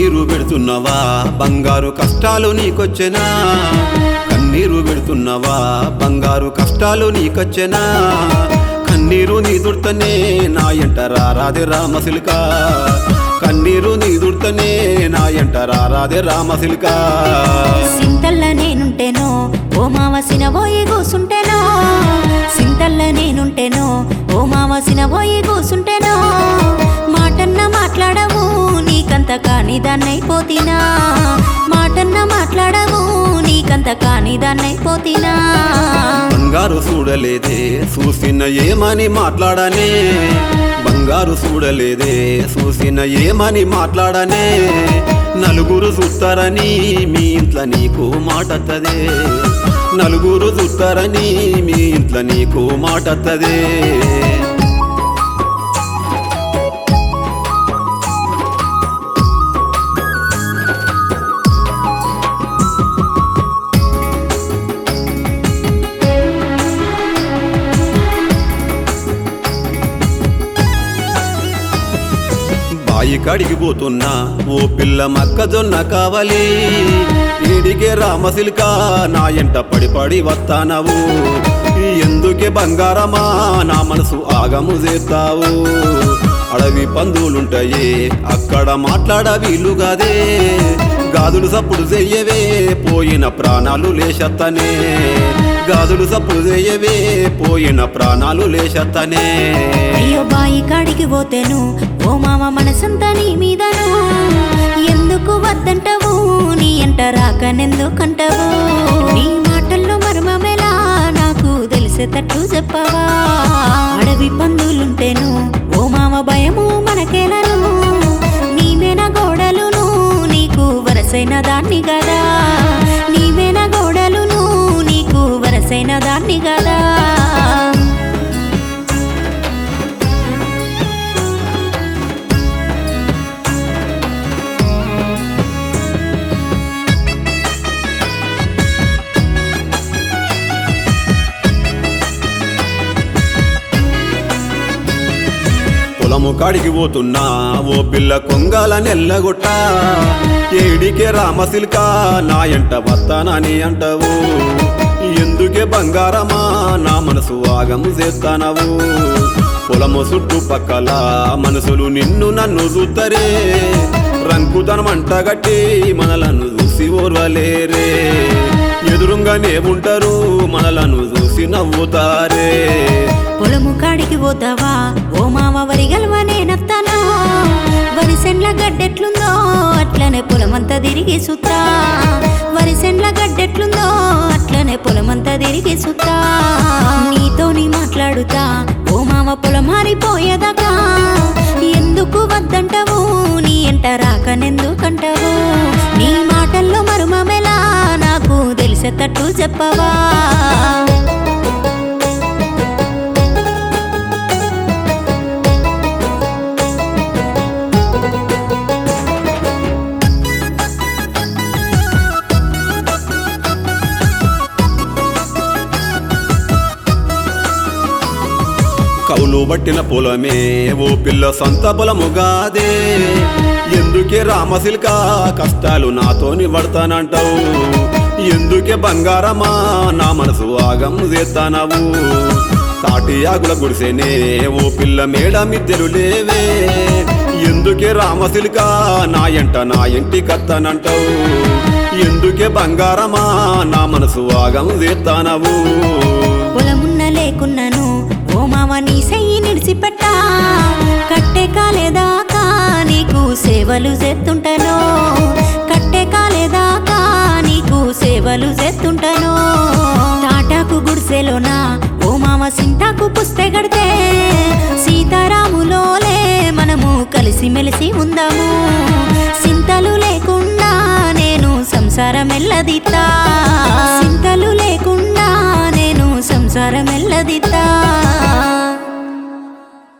కన్నీరు పెడుతున్నవా బంగారు కష్టాలు నీకొచ్చెనా కన్నీరు పెడుతున్నవా బంగారు కష్టాలు నీకొచ్చెనా కన్నీరు నీ దుర్తనే నా ఎంట రారాదే రామశిల్క కన్నీరు నీ దుర్తనే నా ఎంట రారాదే రామశిల్క సింతల్ల నేనుంటేనో ఓ మావ సినబోయి కూసుంటేనో సింతల్ల నేనుంటేనో ఓ మావ సినబోయి కూసుంటేనో మాటన్న మాట్లాడవు నీకంత కాని దాన్నైపోతినా మాటన్న మాట్లాడవు నీకంత కాని దాన్నైపోతినా బంగారు చూడలేదే చూసిన ఏమని మాట్లాడనే బంగారు చూడలేదే చూసిన ఏమని మాట్లాడనే నలుగురు చూస్తారని మీ ఇంట్లో నీకు మాటత్తదే నలుగురు చూస్తారని మీ ఇంట్లో నీకు మాటత్తదే బాయి కాడికి పోతున్నా ఓ పిల్ల మక్కజొన్న కావాలి ఈడికే రామశిల్క నా ఎంట పడి పడి వస్తానవు ఎందుకే బంగారమా నా మనసు ఆగము చేస్తావు అడవి పందులుంటాయి అక్కడ మాట్లాడ వీలుగాదే గాదులు సప్పుడు చెయ్యవే పోయిన ప్రాణాలు లేచత్తనే గాదులు సప్పుడు చెయ్యవే పోయిన ప్రాణాలు లేచత్తనే అయ్యో బాయి కాడికి పోతేను ఓ మామ మనసంతా నీ మీదను ఎందుకు వద్దంటవు నీ ఎంట రాకనెందుకంటవు నీ మాటల్లో మర్మమెలా నాకు తెలిసేటట్టు చెప్పవా అడవి పందులుంటేను ఓ మామ భయము మనకేలను నీవేన గోడలును నీకు వరసైన దాన్ని కదా నీవేన గోడలును నీకు వరసైన దాన్ని కదా పొలము కాడికి పోతున్నా ఓ పిల్ల కొంగల నెల్లగొట్ట ఏడికే రామశిల్క నా ఎంట వస్తానని అంటావు ఎందుకే బంగారమా నా మనసు ఆగము చేస్తానవు పొలము చుట్టుపక్కల మనసులు నిన్ను నన్ను చూద్దరే రంకుతనం అంటగట్టి మనలను చూసి ఓర్వలేరే ఎదురుగానే ఉంటారు మనలను చూసి నవ్వుతారే పొలము కాడికి పోతావా ఓ మామ వరి గల్వనే నత్తానా వరి సెండ్ల గడ్డెట్లుందో అట్లనే పొలమంతా తిరిగి సుత్తా వరి సెండ్ల గడ్డెట్లుందో అట్లనే పొలమంతా తిరిగి సుత్తా నీతోని మాట్లాడుతా ఓ మామ పొలం మారిపోయేదాకా ఎందుకు వద్దంటావు నీ ఎంట రాకనెందుకంటావు నీ మాటల్లో మరుమమెలా నాకు తెలిసేటట్టు చెప్పవా కౌలు పట్టిన పొలమే ఓ పిల్ల సొంత పొలముగాదే ఎందుకే రామశిల్క కష్టాలు నాతోని పడతానంటావు ఎందుకే బంగారమా నా మనసు ఆగం చేస్తానవు తాటి ఆకుల గుడిసెనే ఓ పిల్ల మేడ మిద్దెలు లేవే ఎందుకే రామశిల్క నా ఎంట నా ఇంటి కత్తనంటావు ఎందుకే బంగారమా నా మనసు ఆగం చేస్తానవు పొలమున్న లేకున్నాను ఓ మామ నీ సెయ్యి నిడిచిపెట్టా కట్టే కాలేదాకా నీకు సేవలు చేస్తుంటాను కట్టే కాలేదాకా నీకు సేవలు చేస్తుంటాను టాటాకు గుడిసెలోనా ఓ మామ సింతాకు పుస్తే గడితే సీతారాములోలే మనము కలిసిమెలిసి ఉందాము సింతలు లేకుండా నేను సంసారం ఎల్లదిత్తా సింతలు లేకుండా నేను సంసారం ఎల్లదిత్తా